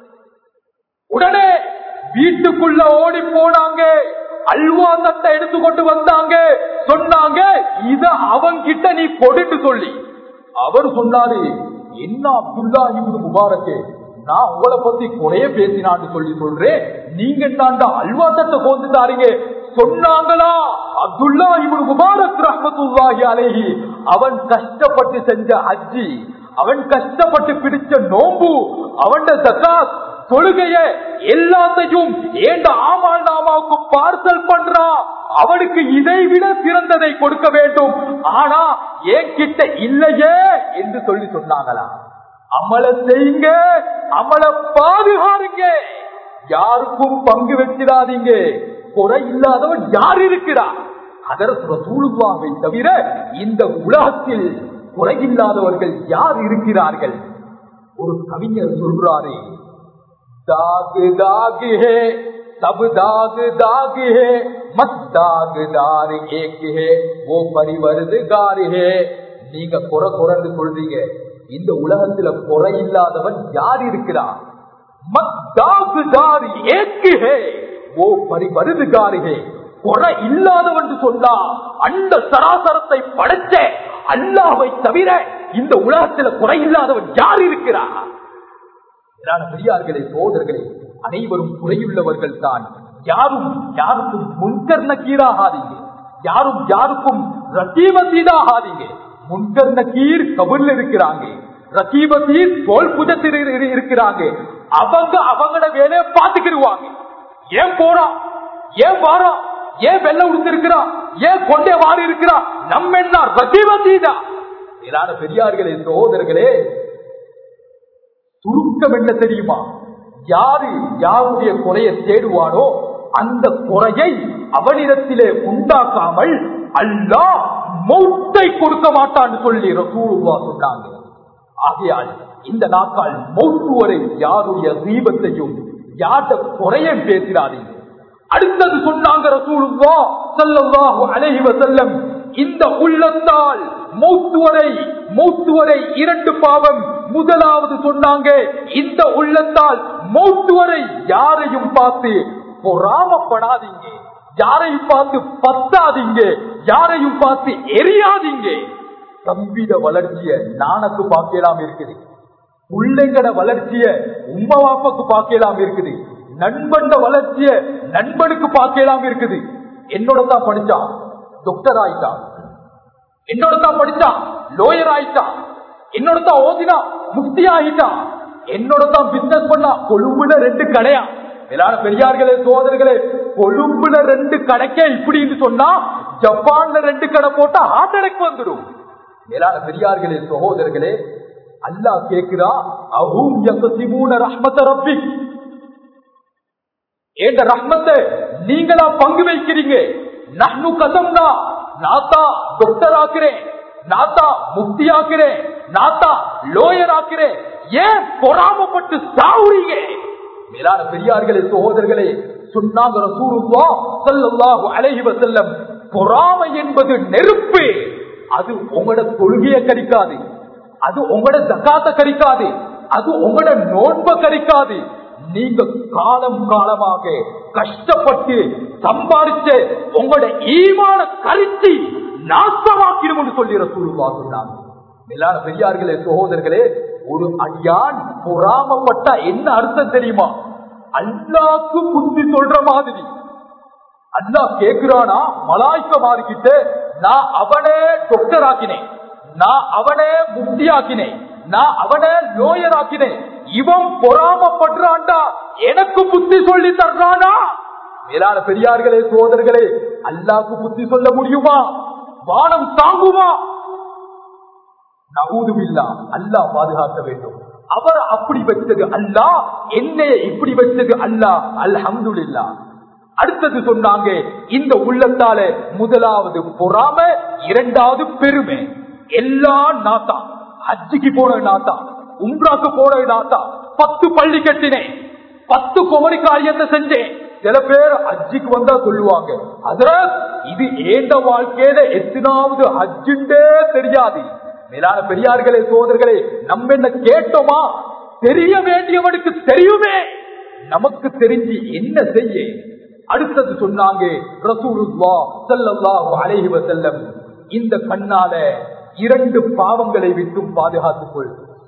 உடனே வீட்டுக்குள்ள ஓடி போனாங்க அல்வா தட்டை எடுத்துக்கொண்டு வந்தாங்க சொன்னாங்க இத அவங்கிட்ட நீ கொடுன்னு சொல்லி அவர் சொன்னாரு என்ன அப்துல்லா இப்னு முபாரக்கே நான் உங்களை பத்தி குறைய பேசினான்னு சொல்லி சொல்றேன் நீங்க என்னாண்டா அல்வா தட்டை கோந்து தாரீங்க சொன்னாங்களா அப்துல்லா இவனு முபாரக் ரஹமத்துல்லாஹி அலைஹி அவன் கஷ்டப்பட்டு செஞ்ச ஹஜ்ஜி அவன் கஷ்டப்பட்டு பிடிச்ச நோம்பு அவன் ஜக்காத் தொழுகைய எல்லாத்தையும் ஏண்ட ஆமால் நாமாவுக்கு பார்சல் பண்றான் அவனுக்கு இதை விட சிறந்ததை கொடுக்க வேண்டும் ஆனா என் கிட்ட இல்லையே என்று சொல்லி சொன்னாங்களா அமல செய்யுங்க அமல பாதுகாருங்க யாருக்கும் பங்கு வச்சிடாதீங்க குறை இல்லாதவன் யார் இருக்கிறார் அதற்கு சூழ்வாவை தவிர இந்த உலகத்தில் குறையில்லாதவர்கள் யார் இருக்கிறார்கள் ஒரு கவிஞர் சொல்றாரு தாகு தாகு ஹே சப் தாகு தாகு ஹே மத் தாகு தாரு ஏக் ஹே ஓ பரிவருதுகாரு ஹே நீங்க குறை குறைந்து சொல்றீங்க இந்த உலகத்துல குறை இல்லாதவன் யார் இருக்கிறார் மத் தாகு தாரு ஏக் ஹே ஓ பரிவருதுகாரு ஹே குறை இல்லாதவன் சொன்னா அந்த சராசரத்தை படைச்ச அல்லாவை தவிர இந்த உலகத்துல குறை இல்லாதவன் யார் இருக்கிறார் பெரியார்களே சோதர்களே அனைவரும் குறையுள்ளவர்கள் தான் யாரும் யாருக்கும் முன்கர் நக்கீராகாதீங்க யாரும் யாருக்கும் ரசீபத்தீதாகாதீங்க முன்கர் நக்கீர் கபூர்ல இருக்கிறாங்க ரசீபத்தீர் தோல் புஜத்தில் இருக்கிறாங்க அவங்க அவங்களோட வேலையை பார்த்துக்கிடுவாங்க ஏன் போறான் ஏன் வாரான் ஏன் வெள்ள உடுத்திருக்கிறான் ஏன் கொண்டே வாரி இருக்கிறான் நம்ம என்ன ரசீபத்தீதா மேலான பெரியார்களே சகோதரர்களே சுருக்கம் என்ன தெரியுமா யாரு யாருடைய குறையை தேடுவானோ அந்த குறையை அவனிடத்திலே உண்டாக்காமல் அல்லா மௌத்தை கொடுக்க மாட்டான்னு சொல்லி ரசூலுவா சொன்னாங்க ஆகையால் இந்த நாட்கால் மௌத்து வரை யாருடைய தீபத்தையும் யார்ட குறையும் பேசிடாதீங்க அடுத்தது சொன்னாங்க ரசூலுவா சல்லல்லாஹு அலைஹி வஸல்லம் இந்த உள்ளத்தால் மூத்துவரை மூத்துவரை இரண்டு பாவம் முதலாவது சொன்னாங்க இந்த உள்ளத்தால் மூத்துவரை யாரையும் பார்த்து பொறாமப்படாதீங்க யாரையும் பார்த்து பத்தாதீங்க யாரையும் பார்த்து எரியாதீங்க தம்பிட வளர்ச்சிய நானுக்கு பார்க்கலாம் இருக்குது பிள்ளைங்கட வளர்ச்சிய உம்ம வாப்பக்கு பார்க்கலாம் இருக்குது நண்பண்ட வளர்ச்சிய நண்பனுக்கு பார்க்கலாம் இருக்குது என்னோட தான் படிச்சான் டாக்டர் ஆயிட்டான் என்னோட தான் படிச்சான் லோயர் ஆயிட்டான் என்னோட தான் ஓதினா முக்தி ஆகிட்டான் என்னோட தான் பிசினஸ் பண்ணா கொழும்புல ரெண்டு கடையா எல்லாரும் பெரியார்களே சோதர்களே கொழும்புல ரெண்டு கடைக்கே இப்படின்னு சொன்னா ஜப்பான்ல ரெண்டு கடை போட்டா ஹார்ட் அட்டாக் வந்துடும் எல்லாரும் பெரியார்களே சகோதரர்களே அல்லாஹ் கேக்குறா அஹூம் யக்ஸிமூன ரஹ்மத ரப்பிக் ஏண்ட ரஹ்மத்தை நீங்களா பங்கு வைக்கிறீங்க நஹ்னு கசம்னா நாத்தா டாக்டர் ஆக்குறேன் நாத்தா முக்தி ஆக்குறேன் நாத்தா லோயர் ஆக்குறேன் ஏன் பொறாமப்பட்டு சாவுறீங்க மேலான பெரியார்களே சகோதரர்களே சொன்னாங்க ரசூலுல்லா ஸல்லல்லாஹு அலைஹி வஸல்லம் பொறாமை என்பது நெருப்பு அது உங்களோட தொழுகையை கடிக்காது அது உங்களோட ஜக்காத்த கடிக்காது அது உங்களோட நோன்ப கடிக்காது நீங்க காலம் காலமாக கஷ்டப்பட்டு சம்பாதிச்சு உங்களோட ஈமான கருத்தி நாசமாக்கிடும் சொல்லி ரசூலுல்லா சொன்னாங்க மேலான பெரியார்களே சகோதரர்களே ஒரு அடியான் பொறாமப்பட்டா என்ன அர்த்தம் தெரியுமா அல்லாக்கு புத்தி சொல்ற மாதிரி அல்லா கேக்குறானா மலாய்க்க மாறிக்கிட்டு நான் அவனே டாக்டர் ஆக்கினேன் நான் அவனே முக்தி ஆக்கினேன் நான் அவனை லோயர் ஆக்கினேன் இவன் பொறாமப்படுறான்டா எனக்கு புத்தி சொல்லி தர்றானா மேலான பெரியார்களே சோதர்களே அல்லாக்கு புத்தி சொல்ல முடியுமா வானம் தாங்குமா நவூதுவில்லா அல்லா பாதுகாக்க வேண்டும் அவர் அப்படி வச்சது அல்லா என்னைய இப்படி வச்சது அல்லா அல்ஹம்துலில்லா அடுத்தது சொன்னாங்க இந்த உள்ளத்தால முதலாவது பொறாம இரண்டாவது பெருமை எல்லா நாத்தா ஹஜ்ஜிக்கு போன நாத்தா உம்ராக்கு போன நாத்தா பத்து பள்ளி கட்டினேன் பத்து குமரி காரியத்தை செஞ்சேன் சில பேர் ஹஜ்ஜிக்கு வந்தா சொல்லுவாங்க அதுல இது ஏண்ட வாழ்க்கையில எத்தனாவது ஹஜ்ஜுண்டே தெரியாது மேலான பெரியார்களே சோதர்களே நம்ம என்ன கேட்டோமா தெரிய வேண்டியவனுக்கு தெரியுமே நமக்கு தெரிஞ்சு என்ன செய்ய அடுத்தது சொன்னாங்க ரசூலுல்லா ஸல்லல்லாஹு அலைஹி வஸல்லம் இந்த கண்ணால இரண்டு பாவங்களை விட்டும் பாதுகாத்துக் கொள்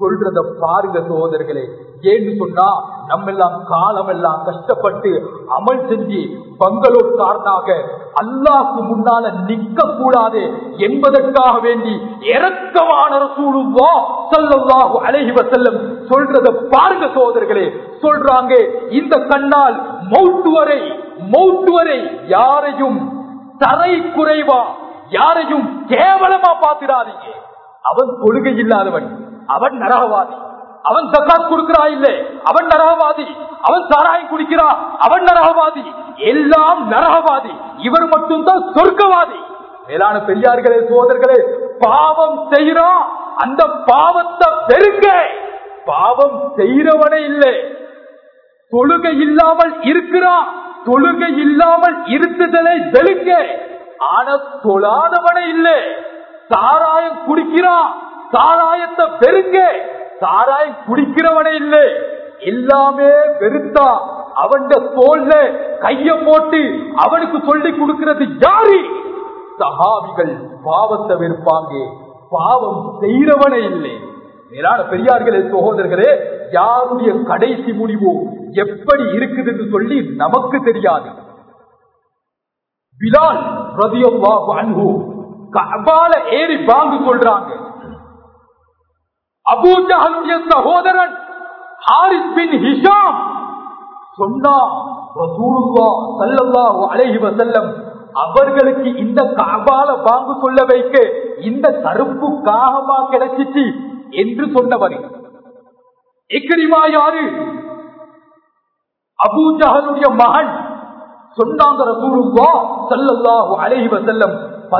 சொல்றத பாருங்க சகோதரர்களே ஏன்னு சொன்னா நம்ம எல்லாம் காலம் எல்லாம் கஷ்டப்பட்டு அமல் செஞ்சு பங்களோட்காரனாக அல்லாஹ்க்கு முன்னால நிக்க கூடாது என்பதற்காக வேண்டி இறக்கமான ரசூலுல்லா ஸல்லல்லாஹு அலைஹி வஸல்லம் சொல்றத பாருங்க சகோதரர்களே சொல்றாங்க இந்த கண்ணால் மௌத்து வரை மௌத்து வரை யாரையும் தரை குறைவா யாரையும் கேவலமா பார்த்திடாதீங்க அவன் கொள்கை இல்லாதவன் அவன் நரகவாதி அவன் தக்காத் கொடுக்கிறா இல்லை அவன் நரகவாதி அவன் சாராயம் குடிக்கிறா அவன் நரகவாதி எல்லாம் நரகவாதி இவர் மட்டும்தான் சொர்க்கவாதி மேலான பெரியார்களே சோதர்களே பாவம் செய்யறான் அந்த பாவத்தை பெருங்க பாவம் செய்யறவனே இல்லை தொழுகை இல்லாமல் இருக்கிறான் தொழுகை இல்லாமல் இருத்துதலை வெளுங்க ஆனா தொழாதவனே இல்லை சாராயம் குடிக்கிறான் சாராயத்தை பெருங்க சாராயம் குடிக்கிறவனே இல்லை எல்லாமே வெறுத்தா அவன் தோல்ல கைய போட்டு அவனுக்கு சொல்லி கொடுக்கிறது யாரு சஹாபிகள் பாவத்தை வெறுப்பாங்க பாவம் செய்யறவனே இல்லை மேலான பெரியார்களே சகோதரர்களே யாருடைய கடைசி முடிவு எப்படி இருக்குது என்று சொல்லி நமக்கு தெரியாது பிலால் ரதியல்லாஹு அன்ஹு கபால ஏறி பாங்கு சொல்றாங்க அபூஜஹலுடைய சகோதரன் ஹாரிஸ் பின் ஹிஷாம் சொன்னா ரசூலுல்லாஹ் ஸல்லல்லாஹு அலைஹி வஸல்லம் அவர்களுக்கு இந்த கபால பாங்கு சொல்ல வைக்க இந்த கருப்பு காகமா கிடைச்சிச்சு என்று சொன்னவர் இக்ரிமா யாரு அபூஜஹலுடைய மகன் சொன்னாங்க ரசூலுல்லா ஸல்லல்லாஹு அலைஹி வஸல்லம்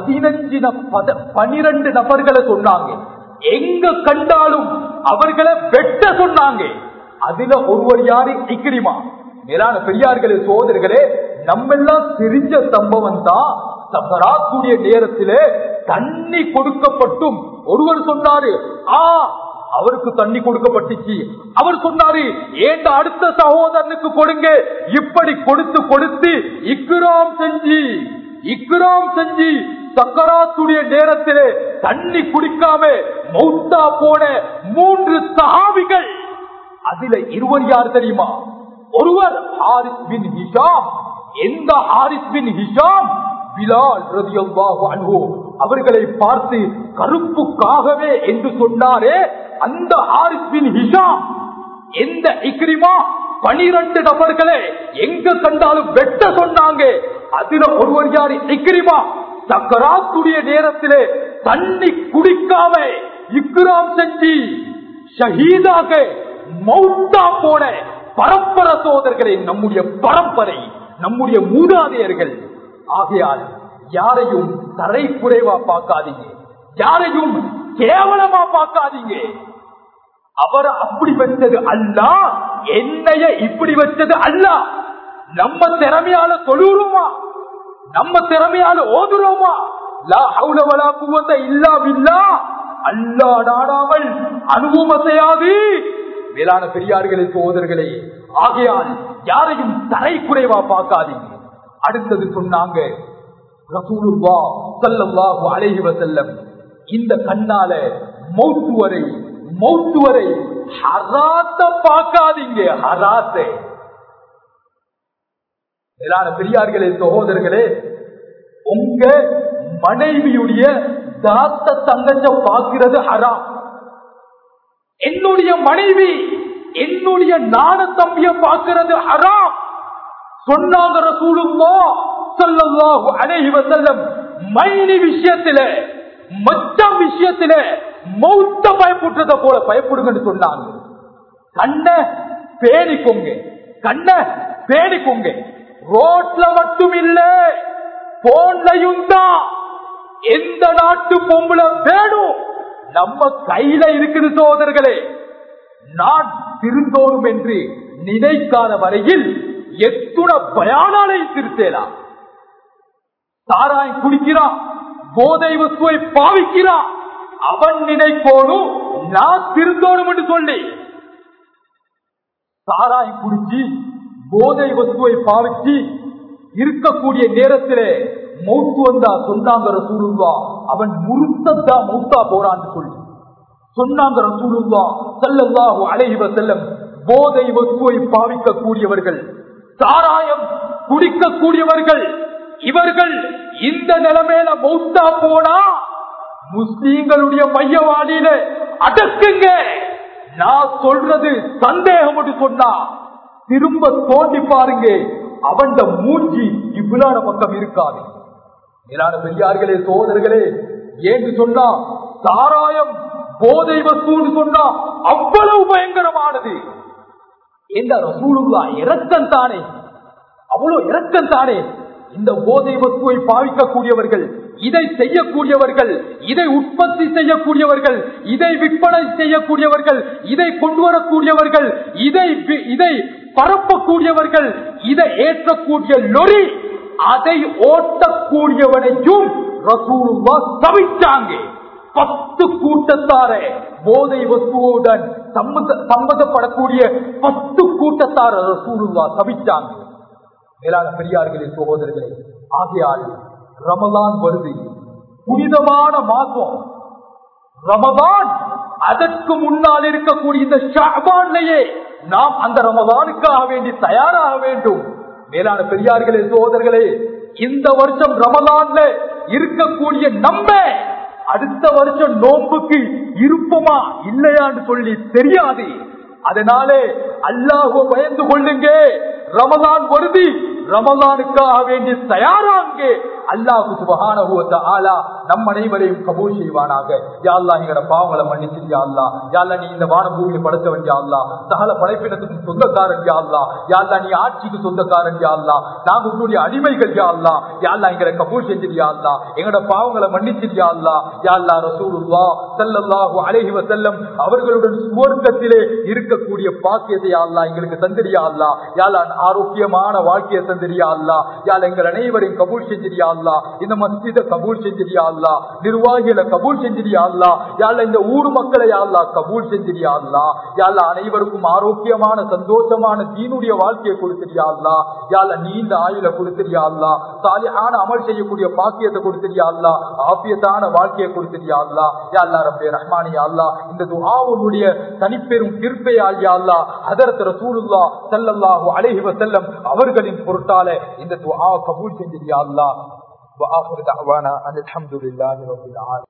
15 பனிரெண்டு நபர்களை சொன்னாங்க எங்க கண்டாலும் அவர்களை வெட்ட சொன்னாங்க அதுல ஒருவர் யாரு இக்ரிமா மேலான பெரியார்களே சோதர்களே நம்ம எல்லாம் தெரிஞ்ச சம்பவம் தான் சபராத்துடைய நேரத்திலே தண்ணி கொடுக்கப்பட்டும் ஒருவர் சொன்னாரு ஆ அவருக்கு தண்ணி கொடுக்கப்பட்டுச்சு அவர் சொன்னாரு ஏண்ட அடுத்த சகோதரனுக்கு கொடுங்க இப்படி கொடுத்து கொடுத்து இக்குராம் செஞ்சு இக்குராம் செஞ்சு சக்கராத்துடைய நேரத்திலே தண்ணி குடிக்காம மௌத்தா போன மூன்று சஹாபிகள் அதுல இருவர் யார் தெரியுமா ஒருவர் ஹாரிஸ் பின் ஹிஷாம் எந்த ஹாரிஸ் பின் ஹிஷாம் பிலால் ரதியல்லாஹு அன்ஹு அவர்களை பார்த்து கருப்புக்காகவே என்று சொன்னாரே அந்த ஹாரிஸ் பின் ஹிஷாம் எந்த இக்ரிமா பனிரெண்டு நபர்களே எங்க கண்டாலும் வெட்ட சொன்னாங்க அதுல ஒருவர் யாரு இக்ரிமா சக்கராத்துடைய நேரத்திலே தண்ணி குடிக்காம இக்ராம் செஞ்சு ஷஹீதாக மௌத்தா போன பரம்பர சோதர்களே நம்முடைய பரம்பரை நம்முடைய மூதாதையர்கள் ஆகையால் யாரையும் தரை குறைவா பார்க்காதீங்க யாரையும் கேவலமா பார்க்காதீங்க அவர் அப்படி வச்சது அல்ல என்னைய இப்படி வச்சது அல்ல நம்ம திறமையால தொழுறோமா நம்ம திறமையால ஓதுறோமா லா ஹவுல வலா குவத்த இல்லா பில்லா அல்லா நாடாமல் அனுபவம் செய்யாது மேலான பெரியார்களே சோதர்களே ஆகையால் யாரையும் தரை குறைவா பார்க்காதீங்க அடுத்தது சொன்னாங்க ரசூலுல்லா ஸல்லல்லாஹு அலைஹி வஸல்லம் இந்த கண்ணால மௌத்து வரை மௌத்து வரை ஹராத்த பார்க்காதீங்க ஹராத்தை மேலான பெரியார்களே சகோதரர்களே உங்க மனைவியுடைய தாத்த தங்கச்ச பார்க்கிறது ஹராம் என்னுடைய மனைவி என்னுடைய நாண தம்பிய பார்க்கிறது ஹராம் சொன்னாங்க ரசூலுல்லா ஸல்லல்லாஹு அலைஹி வஸல்லம் மைனி விஷயத்தில மச்சம் விஷயத்தில மௌத்த பயப்படுறத போல பயப்படுங்கன்னு சொன்னாங்க கண்ண பேணிக்கோங்க கண்ண பேணிக்கோங்க ரோட்ல மட்டும் இல்ல போன்லையும் தான் எந்த நாட்டு பொம்பளை வேணும் நம்ம கையில இருக்குது சோதர்களே நான் திருந்தோறும் என்று நினைக்காத வரையில் எத்துண பயானாலை திருத்தேலாம் சாராயம் குடிக்கிறான் போதை வஸ்துவை பாவிக்கிறான் அவன் நினைக்கோனும் நான் திருந்தோணும் என்று சொல்லி சாராயம் குடிச்சு போதை வஸ்துவை பாவிச்சு இருக்கக்கூடிய நேரத்திலே மௌத்து வந்தா சொன்னாங்க ரசூலுல்லா அவன் முருத்தத்தா மௌத்தா போறான்னு சொல்லி சொன்னாங்க ரசூலுல்லா ஸல்லல்லாஹு அலைஹி வஸல்லம் போதை வஸ்துவை பாவிக்கக்கூடியவர்கள் சாராயம் குடிக்கக்கூடியவர்கள் இவர்கள் இந்த நிலைமையில மௌத்தா போனா முஸ்லீம்களுடைய மையவாடியில அடக்குங்க நான் சொல்றது சந்தேகம் என்று சொன்னா திரும்ப தோண்டி பாருங்க அவன் மூஞ்சி இவ்வளான பக்கம் இருக்காது மேலான பெரியார்களே சோதர்களே ஏன்னு சொன்னா சாராயம் போதை வசூன்னு சொன்னா அவ்வளவு பயங்கரமானது இந்த ரசூலுல்லா இரக்கம் தானே அவ்வளவு இரக்கம் தானே இந்த போதை வஸ்துவை பாவிக்கக்கூடியவர்கள் இதை செய்யக்கூடியவர்கள் இதை உற்பத்தி செய்யக்கூடியவர்கள் இதை விற்பனை செய்யக்கூடியவர்கள் இதை கொண்டு வரக்கூடியவர்கள் இதை வி- இதை பரப்பக்கூடியவர்கள் இதை ஏற்றக்கூடிய லொரி அதை ஓட்டக்கூடியவனையும் ரசூலுல்லா தவிச்சாங்க பத்து கூட்டத்தார போதை வஸ்துவுடன் சம்மத- சம்மதப்படக்கூடிய பத்து கூட்டத்தார ரசூலுல்லா தவிச்சாங்க மேலான பெரியார்களே சகோதரர்களே ஆகையால் ரமதான் வருது புனிதமான மாசம் ரமதான் அதற்கு முன்னால் இருக்கக்கூடிய இந்த ஷாபான்லயே நாம் அந்த ரமதானுக்காக வேண்டி தயாராக வேண்டும் மேலான பெரியார்களே சகோதரர்களே இந்த வருஷம் ரமதான்ல இருக்கக்கூடிய நம்ப அடுத்த வருஷம் நோன்புக்கு இருப்போமா இல்லையான்னு சொல்லி தெரியாது அதனாலே அல்லாஹோ பயந்து கொள்ளுங்க ரமதான் வருது ரமதானுக்காக வேண்டி தயாராங்க அல்லாஹு சுபஹானஹு வ தஆலா நம் அனைவரையும் கபூல் செய்வானாக யா அல்லாஹ் எங்கட பாவங்களை மன்னிச்சு யா அல்லாஹ் யா அல்லாஹ் நீ இந்த வான பூமியை படைத்தவன் யா அல்லாஹ் சகல படைப்பினத்துக்கு சொந்தக்காரன் யா அல்லாஹ் யா அல்லாஹ் நீ ஆட்சிக்கு சொந்தக்காரன் யா அல்லாஹ் நாங்க உன்னுடைய அடிமைகள் யா அல்லாஹ் யா அல்லாஹ் எங்களை கபூல் செஞ்சிரு யா அல்லாஹ் எங்கட பாவங்களை மன்னிச்சு யா அல்லாஹ் யா அல்லாஹ் ரசூலுல்லாஹ் ஸல்லல்லாஹு அலைஹி வஸல்லம் அவர்களுடன் சுவர்க்கத்திலே இருக்கக்கூடிய பாக்கியத்தை யா அல்லாஹ் எங்களுக்கு தந்திரியா அல்லாஹ் யா அல்லாஹ் ஆரோக்கியமான வாழ்க்கையை தந்திரியா அல்லாஹ் யா அல்லாஹ் எங்கள் அனைவரையும் கபூல் செஞ்சிரியா அல்லாஹ் இந்த மஸ்ஜிதை கபூல் செஞ்சிரியா அல்லாஹ் நிர்வாகிகளை கபூல் செஞ்சிரியா அல்லாஹ் யா அல்லாஹ் இந்த ஊர் மக்களை யா அல்லாஹ் கபூல் செஞ்சிரியா அல்லாஹ் யா அல்லாஹ் அனைவருக்கும் ஆரோக்கியமான சந்தோஷமான தீனுடைய வாழ்க்கையை கொடுத்திரியா அல்லாஹ் யா அல்லாஹ் நீண்ட ஆயுள கொடுத்திரியா அல்லாஹ் சாலிஹான அமல் செய்யக்கூடிய பாக்கியத்தை கொடுத்திரியா அல்லாஹ் ஆபியத்தான வாழ்க்கையை கொடுத்திரியா அல்லாஹ் யா அல்லாஹ் ரப்பே ரஹ்மானி யா அல்லாஹ் இந்த துஆவுடைய தனிப்பெரும் கிருப்பையால் யா அல்லாஹ் ஹதரத் ரசூலுல்லாஹ் ஸல்லல்லாஹு அலைஹி வஸல்லம் அவர்களின் பொருட்டால இந்த துஆ கபூல் செஞ்சிரியா அல்லாஹ் وآخر دعوانا أن الحمد لله رب العالمين